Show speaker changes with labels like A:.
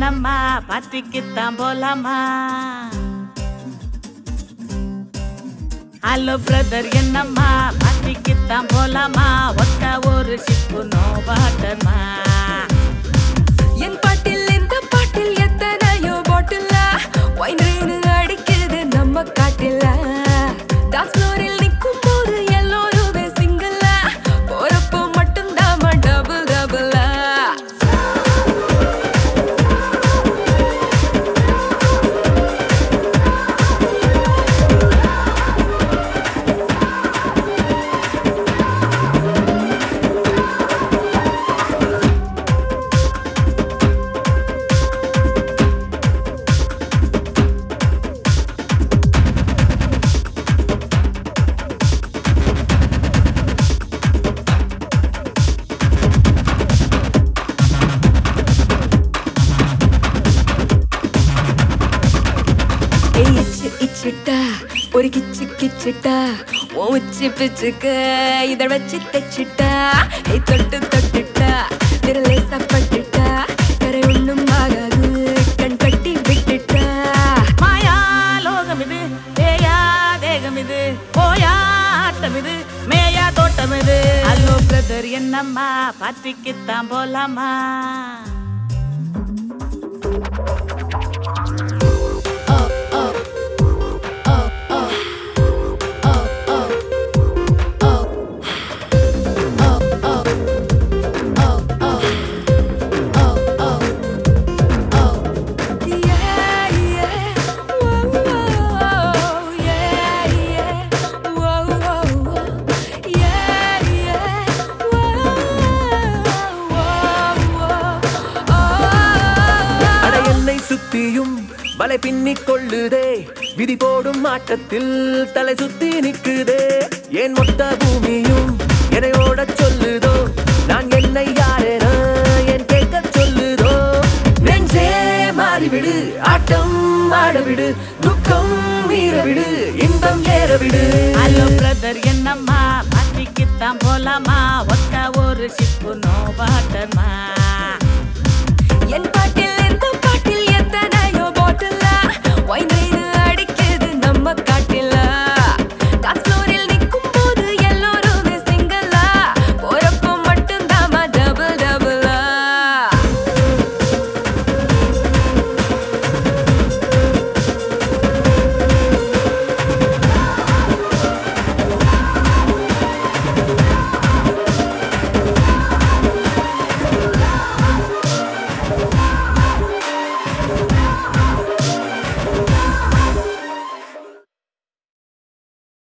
A: என்னம்மா பார்ட்டிக்குத்தான் போலாமா hello brother என்னம்மா பார்ட்டிக்குத்தான் போலாமா ஒத்த ஒரு ஷிப்பு நோ வாட்டர்மா
B: என் பாட்டில் இந்த பாட்டில் எத்தனையோ பாட்டில் ஒயின் ரெயின் அடிக்குது நம்ம காட்டில் டான்ஸ் ஃப்ளோரில் நிற்கும் போது எல்லோருமே சிங்கிள் போறப்போ மட்டும் தாம டபுள் டபுள் ஏய் இச்சு இச்சுட்டா ஒரு கிச்சு கிச்சுட்டா ஓ உச்சி பிச்சுக்க இத வச்சு தச்சுட்டா ஏய் தொட்டு தொட்டுட்டா திரலேசா பட்டுட்டா கரை ஒண்ணும் ஆகாது கண் கட்டி விட்டுட்டா
A: மாயா லோகம் இது தேயா தேகம் இது போயா ஆட்டம் இது மேயா தோட்டம் இது ஹலோ பிரதர் என்னம்மா பார்ட்டிக்குத்தான் போலாமா
B: Yeah, yeah. Whoa, whoa. Yeah, yeah. Whoa, whoa, whoa. Yeah, yeah. Whoa, whoa, whoa. Oh.
C: அட என்னை சுத்தியும் வலை பின்னிக் கொள்ளுதே விதி போடும் ஆட்டத்தில் தலை சுத்தி நிக்குதே ஏன் மொத்த பூமியும் என்னை ஓடச் சொல்லுதோ நான் என்னை யாரென என் கேட்க சொல்லுதோ நெஞ்சே மாறிவிடு ஆட்டம் ஆடவிடு துக்கம் மீறவிடு இன்பம் ஏறவிடு
A: ஹலோ பிரதர் என்னம்மா பார்ட்டிக்குத்தான் போலாமா ஒத்த ஒரு ஷிப்பு நோ வாட்டர்மா